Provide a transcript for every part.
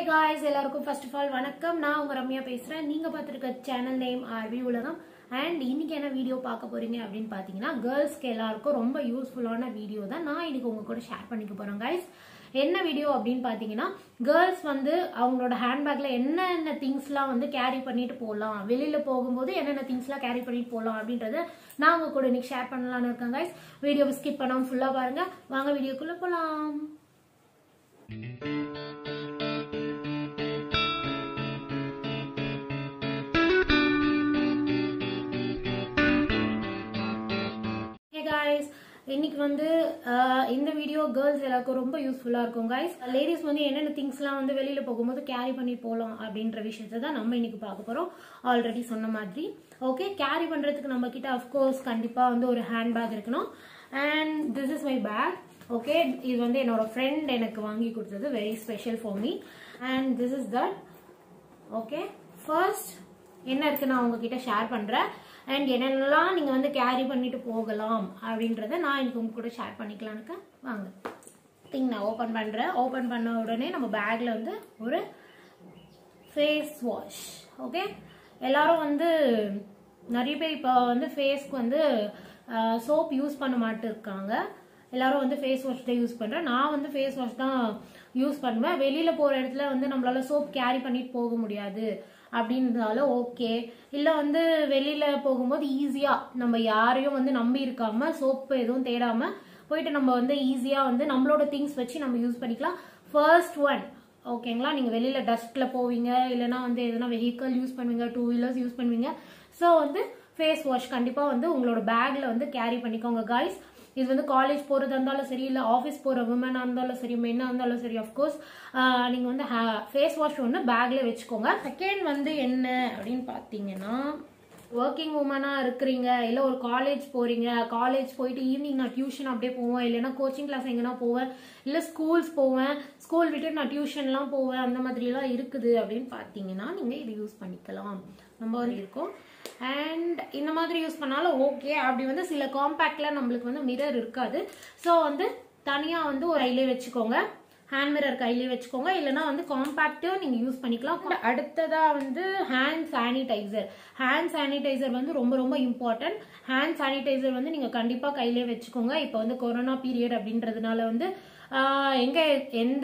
guys எல்லாருக்கும் first of all வணக்கம் நான் உங்க ரம்யா பேசுறேன் நீங்க பார்த்துருக்க channel name RV Ulagam and இன்னைக்கு என்ன வீடியோ பார்க்க போறீங்க அப்படின்னு பார்த்தீங்கன்னா கேர்ள்ஸ்க்கு எல்லாருக்கும் ரொம்ப யூஸ்ஃபுல்லான வீடியோ தான் நான் இன்னைக்கு உங்க கூட ஷேர் பண்ணிக்க போறேன் guys என்ன வீடியோ அப்படின்னு பார்த்தீங்கன்னா கேர்ள்ஸ் வந்து அவங்களோட ஹேண்ட்பேக்ல என்னென்ன திங்ஸ்லாம் வந்து கேரி பண்ணிட்டு போகலாம் வெளியில போகும்போது என்னென்ன திங்ஸ்லாம் கேரி பண்ணிட்டு போகலாம் அப்படின்றத நான் உங்க கூட இன்னைக்கு ஷேர் பண்ணலாம்னு இருக்கேன் guys வீடியோவை ஸ்கிப் பண்ணாம ஃபுல்லா பாருங்க வாங்க வீடியோக்குள்ள போலாம் ஹே காய்ஸ் இன்னைக்கு வந்து ஆஹ், இந்த வீடியோ கேர்ள்ஸ் எல்லாருக்கும் ரொம்ப யூஸ்ஃபுல்லாக இருக்கும் காய்ஸ் லேடிஸ் வந்து என்னென்ன திங்ஸ்லாம் வந்து வெளியில் போகும்போது கேரி பண்ணி போகலாம் அப்படின்ற விஷயத்தை தான் நம்ம இன்னைக்கு பார்க்க போகிறோம் ஆல்ரெடி சொன்ன மாதிரி ஓகே கேரி பண்ணுறதுக்கு நம்ம கிட்ட அஃப்கோர்ஸ் கண்டிப்பாக வந்து ஒரு ஹேண்ட் பேக் இருக்கணும் and this is my bag okay இது வந்து என்னோட ஃப்ரெண்ட் எனக்கு வாங்கி கொடுத்தது very special for me and this is that okay first என்ன இருக்கு நான் உங்ககிட்ட ஷேர் பண்றேன் அண்ட் என்னென்னலாம் நீங்க வந்து கேரி பண்ணிட்டு போகலாம் அப்படின்றத நான் இன்னைக்கு உங்க கூட ஷேர் பண்ணிக்கலாம்னுக்க வாங்க திங் நான் ஓபன் பண்றேன் ஓபன் பண்ண உடனே நம்ம பேக்ல வந்து ஒரு ஃபேஸ் வாஷ் ஓகே எல்லாரும் வந்து நிறைய பேர் இப்போ வந்து ஃபேஸ்க்கு வந்து சோப் யூஸ் பண்ண மாட்டு இருக்காங்க எல்லாரும் வந்து ஃபேஸ் வாஷ் தான் யூஸ் பண்றேன் நான் வந்து ஃபேஸ் வாஷ் தான் யூஸ் பண்ணுவேன் வெளியில போற இடத்துல வந்து நம்மளால சோப் கேரி பண்ணிட்டு போக முடியாது அப்படின்றதால ஓகே இல்ல வந்து வெளியில போகும்போது ஈஸியா நம்ம யாரையும் வந்து நம்பி இருக்காம சோப்பு எதுவும் தேடாம போயிட்டு நம்ம வந்து ஈஸியா வந்து நம்மளோட திங்ஸ் வச்சு நம்ம யூஸ் பண்ணிக்கலாம் ஃபர்ஸ்ட் ஒன் ஓகேங்களா நீங்க வெளியில டஸ்ட்ல போவீங்க இல்லைன்னா வந்து எதனா வெஹிக்கல் யூஸ் பண்ணுவீங்க டூ வீலர்ஸ் யூஸ் பண்ணுவீங்க ஸோ வந்து ஃபேஸ் வாஷ் கண்டிப்பா வந்து உங்களோட பேக்ல வந்து கேரி பண்ணிக்கோங்க காய்ஸ் இது வந்து காலேஜ் போறதா இருந்தாலும் சரி இல்ல ஆஃபீஸ் போற உமனா இருந்தாலும் சரி மென்னா இருந்தாலும் சரி அஃப்கோர்ஸ் நீங்க வந்து ஃபேஸ் வாஷ் ஒன்று பேக்ல வச்சுக்கோங்க செகண்ட் வந்து என்ன அப்படின்னு பார்த்தீங்கன்னா ஒர்க்கிங் உமனா இருக்கிறீங்க இல்ல ஒரு காலேஜ் போறீங்க காலேஜ் போயிட்டு ஈவினிங் நான் டியூஷன் அப்படியே போவேன் இல்லைன்னா கோச்சிங் கிளாஸ் எங்கன்னா போவேன் இல்ல ஸ்கூல்ஸ் போவேன் ஸ்கூல் விட்டு நான் டியூஷன்லாம் போவேன் அந்த மாதிரி எல்லாம் இருக்குது அப்படின்னு பார்த்தீங்கன்னா நீங்க இது யூஸ் பண்ணிக்கலாம் நம்ம வந்து இருக்கோம் அண்ட் இந்த மாதிரி யூஸ் பண்ணாலும் ஓகே அப்படி வந்து சில காம்பேக்ட்ல நம்மளுக்கு வந்து மிரர் இருக்காது ஸோ வந்து தனியா வந்து ஒரு கையிலே வச்சுக்கோங்க ஹேண்ட் மிரர் கையிலே வச்சுக்கோங்க இல்லைன்னா வந்து காம்பேக்டும் நீங்க யூஸ் பண்ணிக்கலாம் அடுத்ததா வந்து ஹேண்ட் சானிடைசர் ஹேண்ட் சானிடைசர் வந்து ரொம்ப ரொம்ப இம்பார்ட்டன்ட் ஹேண்ட் சானிடைசர் வந்து நீங்க கண்டிப்பா கையிலே வச்சுக்கோங்க இப்போ வந்து கொரோனா பீரியட் அப்படின்றதுனால வந்து ஆஹ், எங்க எந்த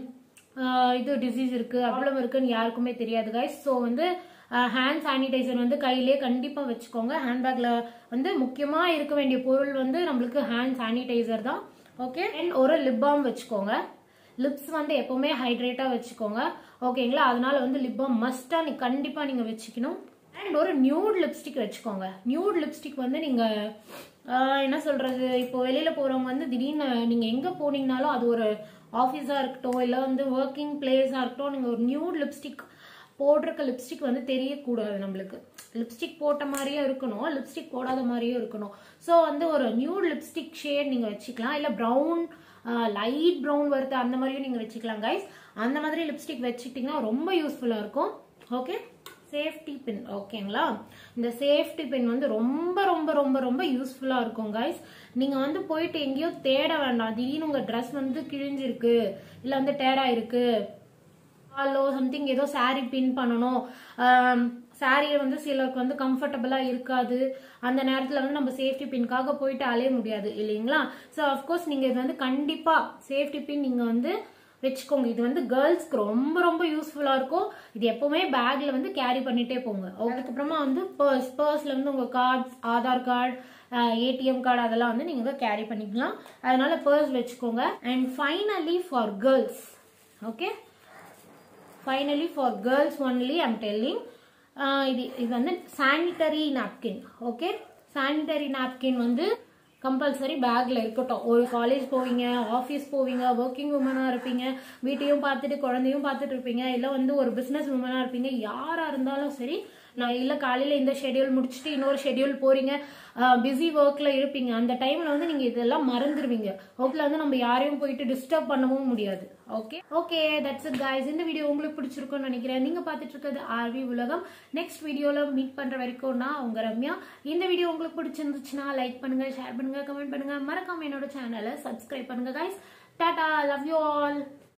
ஆஹ், இது டிசீஸ் இருக்கு ப்ராப்ளம் இருக்குன்னு யாருக்குமே தெரியாது கைஸ் ஸோ வந்து ஹேண்ட் சானிடைசர் வந்து கையிலே கண்டிப்பா வச்சுக்கோங்க ஹேண்ட்பேக்ல வந்து முக்கியமா இருக்க வேண்டிய பொருள் வந்து நம்மளுக்கு ஹேண்ட் சானிடைசர் தான் ஓகே அண்ட் ஒரு லிப் பாம் வச்சுக்கோங்க லிப்ஸ் வந்து எப்பவுமே ஹைட்ரேட்டா வச்சுக்கோங்க ஓகேங்களா அதனால வந்து லிப் பாம் மஸ்டா நீ கண்டிப்பா நீங்க வச்சுக்கணும் அண்ட் ஒரு நியூட் லிப்ஸ்டிக் வச்சுக்கோங்க நியூட் லிப்ஸ்டிக் வந்து நீங்க ஆஹ், என்ன சொல்றது இப்போ வெளியில போறவங்க வந்து திடீர்னு நீங்க எங்க போனீங்கனாலும் அது ஒரு ஆஃபீஸா இருக்கட்டும் இல்ல வந்து ஒர்க்கிங் பிளேஸா இருக்கட்டும் நீங்க ஒரு நியூட் லிப்ஸ்டிக் போடுறக்க லிப்ஸ்டிக் வந்து தெரியக்கூடாது நம்மளுக்கு லிப்ஸ்டிக் போட்ட மாதிரியே இருக்கணும் லிப்ஸ்டிக் போடாத மாதிரியும் இருக்கணும் ஸோ வந்து ஒரு நியூட் லிப்ஸ்டிக் ஷேட் நீங்க வச்சுக்கலாம் இல்ல ப்ரௌன் லைட் ப்ரௌன் வருது அந்த மாதிரியும் நீங்க வச்சுக்கலாம் கைஸ் அந்த மாதிரி லிப்ஸ்டிக் வச்சுக்கிட்டீங்கன்னா ரொம்ப யூஸ்ஃபுல்லா இருக்கும் ஓகே சேஃப்டி பின் ஓகேங்களா இந்த சேஃப்டி பின் வந்து ரொம்ப ரொம்ப ரொம்ப ரொம்ப யூஸ்ஃபுல்லா இருக்கும் கைஸ் நீங்க வந்து போயிட்டு எங்கேயோ தேட வேண்டாம் திடீர்னு உங்க ட்ரெஸ் வந்து கிழிஞ்சிருக்கு இல்ல வந்து டேரா இருக்கு ஹலோ சம்திங் ஏதோ saree பின் பண்ணணும் சாரியை வந்து சிலருக்கு வந்து கம்ஃபர்டபுளா இருக்காது அந்த நேரத்துல வந்து நம்ம சேஃப்டி பின்காக போயிட்டு அலைய முடியாது இல்லைங்களா ஸோ அஃப்கோர்ஸ் நீங்க இது வந்து கண்டிப்பா சேஃப்டி பின் நீங்க வந்து வச்சுக்கோங்க இது வந்து கேர்ள்ஸ்க்கு ரொம்ப ரொம்ப யூஸ்ஃபுல்லா இருக்கும் இது எப்பவுமே பேக்ல வந்து கேரி பண்ணிட்டே போங்க அதுக்கப்புறமா வந்து பர்ஸ் பர்ஸ்ல வந்து உங்க cards Aadhaar card ATM card அதெல்லாம் வந்து நீங்க கேரி பண்ணிக்கலாம் அதனால பர்ஸ் வச்சுக்கோங்க and finally for girls okay finally for girls only I'm telling இது இது வந்து sanitary napkin okay sanitary napkin வந்து கம்பல்சரி பேக்ல இருக்கட்டும் ஒரு காலேஜ் போவீங்க ஆஃபீஸ் போவீங்க ஒர்க்கிங் உமனாக இருப்பீங்க வீட்டையும் பார்த்துட்டு குழந்தையும் பார்த்துட்டு இருப்பீங்க இல்லை வந்து ஒரு பிஸ்னஸ் உமனாக இருப்பீங்க யாராக இருந்தாலும் சரி நான் இல்லை காலையில் இந்த ஷெட்யூல் முடிச்சுட்டு இன்னொரு ஷெட்யூல் போறீங்க பிஸி ஒர்க்ல இருப்பீங்க அந்த டைம்ல வந்து நீங்க இதெல்லாம் மறந்துடுவீங்க ஓகேல வந்து நம்ம யாரையும் போயிட்டு டிஸ்டர்ப் பண்ணவும் முடியாது okay okay that's it guys இந்த வீடியோ உங்களுக்கு பிடிச்சிருக்கும்னு நினைக்கிறேன் நீங்க பார்த்துட்டு இருக்கிறது ஆர்வி உலகம் நெக்ஸ்ட் வீடியோல மீட் பண்ற வரைக்கும் நான் உங்க ரம்யா இந்த வீடியோ உங்களுக்கு பிடிச்சிருந்துச்சுன்னா லைக் பண்ணுங்க ஷேர் பண்ணுங்க கமெண்ட் பண்ணுங்க மறக்காம என்னோட சேனலை சப்ஸ்கிரைப் பண்ணுங்க guys டாடா லவ் யூ ஆல்